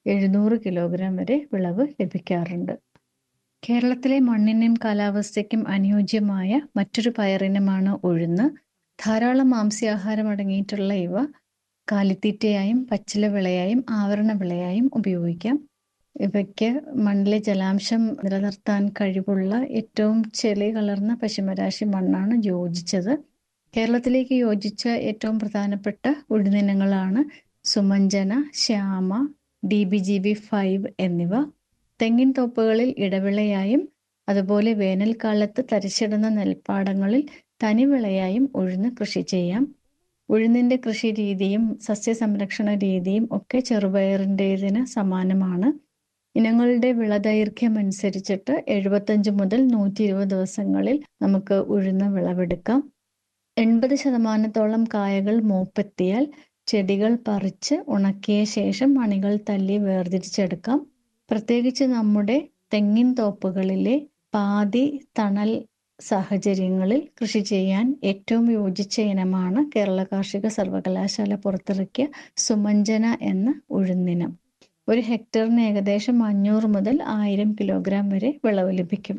എഴുന്നൂറ് കിലോഗ്രാം വരെ വിളവ് ലഭിക്കാറുണ്ട് കേരളത്തിലെ മണ്ണിനും കാലാവസ്ഥയ്ക്കും അനുയോജ്യമായ മറ്റൊരു പയറിനമാണ് ഉഴുന്ന് ധാരാളം മാംസ്യാഹാരം അടങ്ങിയിട്ടുള്ള ഇവ കാലിത്തീറ്റയായും പച്ചില വിളയായും ആവരണ വിളയായും ഉപയോഗിക്കാം ഇവയ്ക്ക് മണ്ണിലെ ജലാംശം നിലനിർത്താൻ കഴിവുള്ള ഏറ്റവും ചെളി കലർന്ന പശുമരാശി മണ്ണാണ് യോജിച്ചത് കേരളത്തിലേക്ക് യോജിച്ച ഏറ്റവും പ്രധാനപ്പെട്ട ഉഴുന്നിനങ്ങളാണ് Sumanjana Shyama D B G B five എന്നിവ തെങ്ങിൻ തോപ്പുകളിൽ ഇടവിളയായും അതുപോലെ വേനൽക്കാലത്ത് തരിച്ചിടുന്ന നെൽപ്പാടങ്ങളിൽ തനിവിളയായും ഉഴുന്ന് കൃഷി ചെയ്യാം ഉഴുന്നിൻ്റെ കൃഷി രീതിയും സസ്യസംരക്ഷണ രീതിയും ഒക്കെ ചെറുപയറിൻ്റേതിന് സമാനമാണ് ഇനങ്ങളുടെ വിളദൈർഘ്യം അനുസരിച്ചിട്ട് എഴുപത്തഞ്ച് മുതൽ നൂറ്റി ഇരുപത് ദിവസങ്ങളിൽ നമുക്ക് ഉഴുന്ന് വിളവെടുക്കാം എൺപത് ശതമാനത്തോളം കായകൾ മൂപ്പെത്തിയാൽ ചെടികൾ പറിച്ച് ഉണക്കിയ ശേഷം മണികൾ തല്ലി വേർതിരിച്ചെടുക്കാം പ്രത്യേകിച്ച് നമ്മുടെ തെങ്ങിൻ തോപ്പുകളിലെ പാതി തണൽ സാഹചര്യങ്ങളിൽ കൃഷി ചെയ്യാൻ ഏറ്റവും യോജിച്ച ഇനമാണ് കേരള കാർഷിക സർവകലാശാല പുറത്തിറക്കിയ സുമഞ്ജന എന്ന ഉഴുന്നിനം ഒരു ഹെക്ടറിന് ഏകദേശം അഞ്ഞൂറ് മുതൽ ആയിരം കിലോഗ്രാം വരെ വിളവ് ലഭിക്കും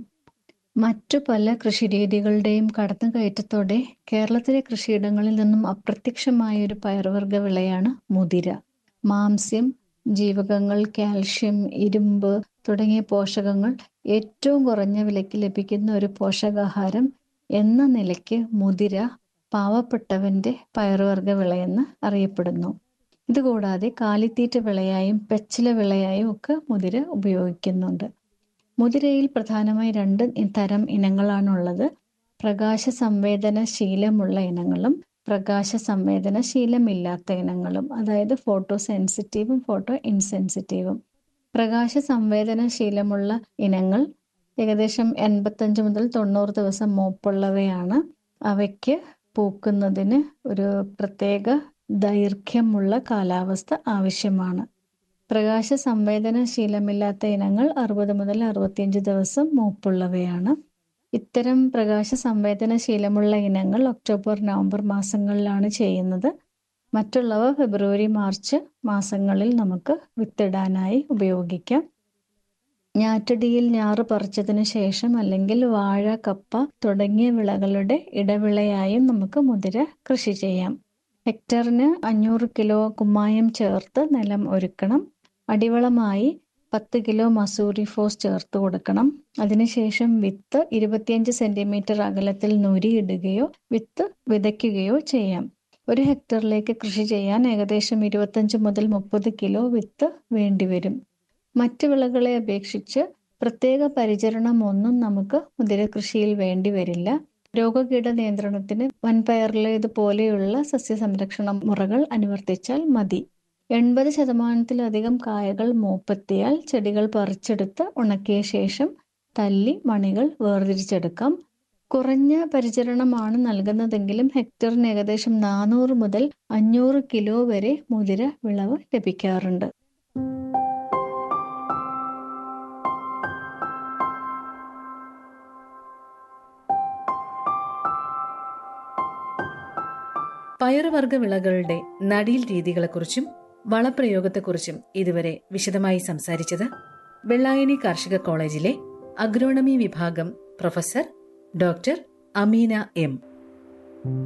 മറ്റു പല കൃഷിരീതികളുടെയും കടന്നുകയറ്റത്തോടെ കേരളത്തിലെ കൃഷിയിടങ്ങളിൽ നിന്നും അപ്രത്യക്ഷമായ ഒരു പയർവർഗ വിളയാണ് മുതിര മാംസ്യം ജീവകങ്ങൾ കാൽഷ്യം ഇരുമ്പ് തുടങ്ങിയ പോഷകങ്ങൾ ഏറ്റവും കുറഞ്ഞ വിലയ്ക്ക് ലഭിക്കുന്ന ഒരു പോഷകാഹാരം എന്ന നിലയ്ക്ക് മുതിര പാവപ്പെട്ടവന്റെ പയറുവർഗ വിളയെന്ന് അറിയപ്പെടുന്നു ഇതുകൂടാതെ കാലിത്തീറ്റ വിളയായും പെച്ചില വിളയായും ഒക്കെ മുതിര ഉപയോഗിക്കുന്നുണ്ട് മുതിരയിൽ പ്രധാനമായി രണ്ട് തരം ഇനങ്ങളാണുള്ളത് പ്രകാശ സംവേദനശീലമുള്ള ഇനങ്ങളും പ്രകാശ സംവേദനശീലമില്ലാത്ത ഇനങ്ങളും അതായത് ഫോട്ടോ സെൻസിറ്റീവും ഫോട്ടോ ഇൻസെൻസിറ്റീവും പ്രകാശ സംവേദനശീലമുള്ള ഇനങ്ങൾ ഏകദേശം എൺപത്തഞ്ച് മുതൽ തൊണ്ണൂറ് ദിവസം മൂപ്പുള്ളവയാണ് അവയ്ക്ക് പൂക്കുന്നതിന് ഒരു പ്രത്യേക ദൈർഘ്യമുള്ള കാലാവസ്ഥ ആവശ്യമാണ് പ്രകാശ സംവേദനശീലമില്ലാത്ത ഇനങ്ങൾ അറുപത് മുതൽ അറുപത്തിയഞ്ച് ദിവസം മൂപ്പുള്ളവയാണ് ഇത്തരം പ്രകാശ സംവേദനശീലമുള്ള ഇനങ്ങൾ ഒക്ടോബർ നവംബർ മാസങ്ങളിലാണ് ചെയ്യുന്നത് മറ്റുള്ളവ ഫെബ്രുവരി മാർച്ച് മാസങ്ങളിൽ നമുക്ക് വിത്തിടാനായി ഉപയോഗിക്കാം ഞാറ്റടിയിൽ ഞാറ് പറിച്ചതിന് ശേഷം അല്ലെങ്കിൽ വാഴ കപ്പ തുടങ്ങിയ വിളകളുടെ ഇടവിളയായും നമുക്ക് മുതിര കൃഷി ചെയ്യാം ഹെക്ടറിന് അഞ്ഞൂറ് കിലോ കുമ്മായം ചേർത്ത് നിലം ഒരുക്കണം അടിവളമായി പത്ത് കിലോ മസൂരി ഫോസ് ചേർത്ത് കൊടുക്കണം അതിനുശേഷം വിത്ത് ഇരുപത്തിയഞ്ച് സെന്റിമീറ്റർ അകലത്തിൽ നുരിയിടുകയോ വിത്ത് വിതയ്ക്കുകയോ ചെയ്യാം ഒരു ഹെക്ടറിലേക്ക് കൃഷി ചെയ്യാൻ ഏകദേശം ഇരുപത്തഞ്ച് മുതൽ മുപ്പത് കിലോ വിത്ത് വേണ്ടിവരും മറ്റ് വിളകളെ അപേക്ഷിച്ച് പ്രത്യേക പരിചരണം ഒന്നും നമുക്ക് മുതിര കൃഷിയിൽ വേണ്ടി വരില്ല രോഗകീട നിയന്ത്രണത്തിന് വൻപയറിലേതുപോലെയുള്ള സസ്യസംരക്ഷണ മുറകൾ അനുവർത്തിച്ചാൽ മതി എൺപത് ശതമാനത്തിലധികം കായകൾ മൂപ്പെത്തിയാൽ ചെടികൾ പറിച്ചെടുത്ത് ഉണക്കിയ ശേഷം തല്ലി മണികൾ വേർതിരിച്ചെടുക്കാം കുറഞ്ഞ പരിചരണമാണ് നൽകുന്നതെങ്കിലും ഹെക്ടറിന് ഏകദേശം നാനൂറ് മുതൽ അഞ്ഞൂറ് കിലോ വരെ മുതിര വിളവ് ലഭിക്കാറുണ്ട് പയറുവർഗ വിളകളുടെ നടീൽ രീതികളെക്കുറിച്ചും വളപ്രയോഗത്തെക്കുറിച്ചും ഇതുവരെ വിശദമായി സംസാരിച്ചത് വെള്ളായണി കാർഷിക കോളേജിലെ അഗ്രോണമി വിഭാഗം പ്രൊഫസർ ഡോക്ടർ അമീന എം